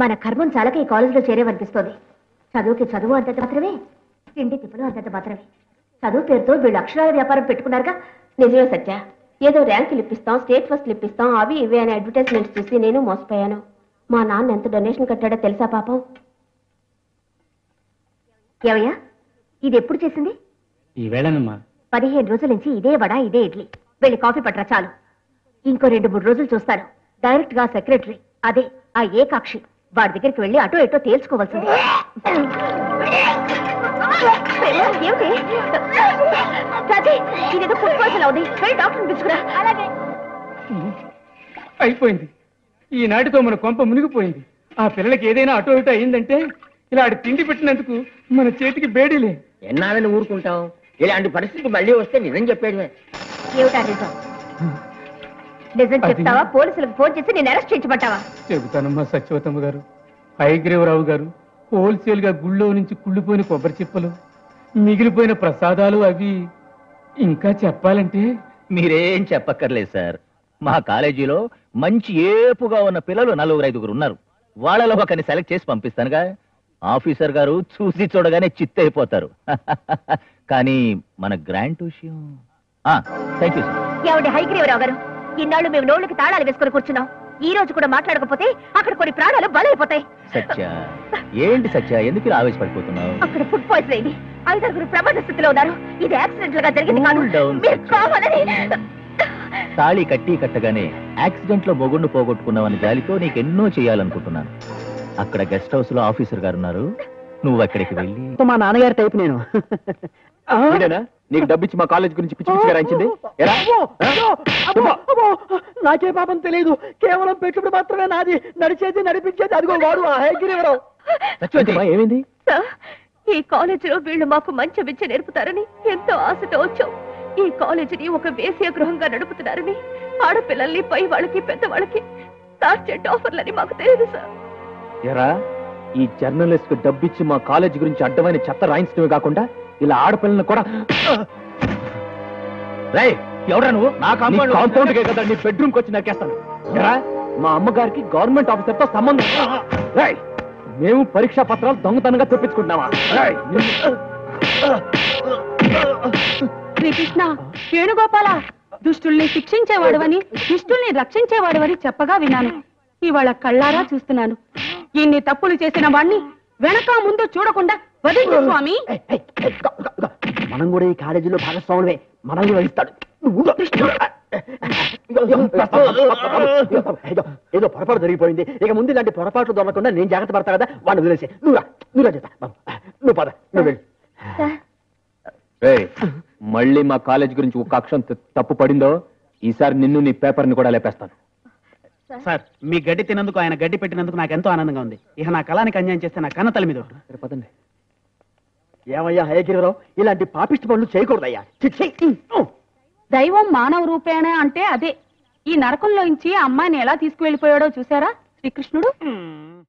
మన కర్మం చాలక ఈ కాలేజీలో చేరేవనిపిస్తోంది చదువుకి చదువు అంతంత మాత్రమే తిండి తిప్పలు అంతంత మాత్రమే చదువు పేరుతో వీళ్ళు అక్షరాల వ్యాపారం పెట్టుకున్నారుగా నిజమే సత్య ఏదో ర్యాంకులు ఇప్పిస్తాం స్టేట్ ఫస్ట్లు ఇప్పిస్తాం అవి ఇవి అనే అడ్వర్టైజ్మెంట్స్ చూసి నేను మోసపోయాను మా నాన్న ఎంత డొనేషన్ కట్టాడో తెలుసా పాపం ఏవయ్యా ఇది ఎప్పుడు చేసింది ఈవేళనమ్మా పదిహేను రోజుల నుంచి ఇదే వడ ఇదే ఇడ్లీ వెళ్ళి కాఫీ పట్రా చాలు ఇంకో రెండు మూడు రోజులు చూస్తాను డైరెక్ట్ గా సెక్రటరీ అదే ఆ ఏకాక్షి వాడి దగ్గరికి వెళ్ళి అటో ఇటో తేల్చుకోవాల్సింది ఏమిటి రాజీ ఇదేదో ఫుడ్ పాయిజన్ అవుతుంది వెళ్ళి డాక్టర్ని పిలుచుకురా అలాగే అయిపోయింది ఈనాటితో మన కొంప మునిగిపోయింది ఆ పిల్లలకి ఏదైనా అటో ఇటో అయిందంటే ఇలా ఆడి తిండి పెట్టినందుకు మన చేతికి బేడీలే ఎన్నాళ్ళని ఊరుకుంటాం ఇలాంటి పరిస్థితి మళ్ళీ వస్తే నిజం చెప్పేది ఏమిటా నిజం నిజం అది- చెప్తావా పోలీసులకు ఫోన్ చేసి నేను అరెస్ట్ చేయించమంటావా చెబుతానమ్మా సత్యవతమ్మ గారు హైగ్రీవరావు గారు హోల్సేల్ గా గుళ్ళో నుంచి కుళ్ళిపోయిన కొబ్బరి చిప్పలు మిగిలిపోయిన ప్రసాదాలు అవి ఇంకా చెప్పాలంటే మీరేం చెప్పక్కర్లేదు సార్ మా కాలేజీలో మంచి ఏపుగా ఉన్న పిల్లలు నలుగురు ఐదుగురు ఉన్నారు వాళ్ళలో ఒకరిని సెలెక్ట్ చేసి పంపిస్తానుగా ఆఫీసర్ గారు చూసి చూడగానే చిత్తైపోతారు కానీ మన గ్రాంట్ విషయం థ్యాంక్ యూ సార్ ఏమండి హైగ్రీవరావు గారు ఇన్నాళ్ళు మేము నోళ్ళకి తాళాలు వేసుకొని కూర్చున్నాం ఈ రోజు కూడా మాట్లాడకపోతే అక్కడ కొన్ని ప్రాణాలు బలైపోతాయి సత్య ఏంటి సత్య ఎందుకు ఇలా ఆవేశపడిపోతున్నావు అక్కడ ఫుడ్ పాయిజన్ అయింది ఐదారుగురు ప్రమాద స్థితిలో ఉన్నారు ఇది యాక్సిడెంట్ గా జరిగింది కాదు Cool down, మీరు Satya. కావాలని తాళి కట్టి కట్టగానే యాక్సిడెంట్ లో మొగుండు పోగొట్టుకున్నావని జాలితో నీకెన్నో చేయాలనుకుంటున్నాను అక్కడ గెస్ట్ హౌస్ లో ఆఫీసర్ గారు ఉన్నారు నువ్వు అక్కడికి వెళ్ళి మా నాన్నగారి టైప్ నేను నీకు డబ్బిచ్చి మా కాలేజ్ గురించి పిచ్చి పిచ్చిగా రాయించింది ఎరా? చెప్పు. నాకే పాపం తెలియదు కేవలం పెట్టుబడి మాత్రమే నాది నడిచేది నడిపించేది అదిగో వాడు ఆ హైగిరివరావు సత్యవతి. ఏమైంది సార్, ఈ కాలేజీలో వీళ్ళు మాకు మంచి విద్య నేర్పుతారని ఎంతో ఆశతో వచ్చాం ఈ కాలేజీని ఒక వేశ్య గృహంగా నడుపుతున్నారని ఆడపిల్లల్ని పై వాళ్ళకి పెద్దవాళ్ళకి టార్చర్ ఆఫర్లని మాకు తెలియదు సార్ ఎరా ఈ జర్నలిస్ట్ కు డబ్బిచ్చి మా కాలేజ్ గురించి అడ్డమైన చెత్త రాయించడమే కాకుండా ఇలా ఆడపిల్లలను కూడా రేయ్, ఎవడ్రా నువ్వు నా కాంపౌండ్ కాంపౌండ్ కదా నీ బెడ్రూమ్ కి వచ్చి నరికేస్తాను ఎరా మా అమ్మగారికి గవర్నమెంట్ ఆఫీసర్ తో సంబంధం రేయ్, మేము పరీక్షా పత్రాలు దొంగతనంగా తెప్పించుకుంటున్నావా రేయ్, నిన్ను- శ్రీకృష్ణ వేణుగోపాల దుష్టుల్ని శిక్షించేవాడువని శిష్టుల్ని రక్షించేవాడువని చెప్పగా విన్నాను ఇవాళ కళ్ళారా చూస్తున్నాను ఇన్ని తప్పులు చేసిన వాణ్ణి వెనక ముందు చూడకుండా వదిలి స్వామి ఏయ్, ఏయ్, ఏయ్, గా, గా, గా. మనం కూడా ఈ కాలేజీలో భాగస్వాములే మనల్ని వహిస్తాడు నువ్వు రా. ఏదో- ఏదో పొరపాటు జరిగిపోయింది ఇక ముందు ఇలాంటి పొరపాట్లు దొరకకుండా నేను జాగ్రత్త పడతా కదా వాడిని వదిలేసి నువ్వు రా నువ్వు రా చేస్తా బాబు నువ్వు పద నువ్వు వెళ్ళు ఏయ్, మళ్ళీ మా కాలేజ్ గురించి ఒక అక్షరం త- తప్పు పడిందో ఈసారి నిన్ను నీ పేపర్ని కూడా లేపేస్తాను సార్ మీ గడ్డి తినందుకు ఆయన గడ్డి పెట్టినందుకు నాకు ఎంతో ఆనందంగా ఉంది ఇక నా కళానికి అన్యాయం చేస్తే నా కన్న తల మీద ఒట్టు. సరే, పదండి ఏమయ్యా హయగిరిరావు ఇలాంటి పాపిష్టి పనులు చేయకూడదయ్యా ఛీ, ఛీ. దైవం మానవ రూపేణ అంటే అదే ఈ నరకంలోంచి ఆ అమ్మాయిని ఎలా తీసుకువెళ్ళిపోయాడో చూసారా శ్రీకృష్ణుడు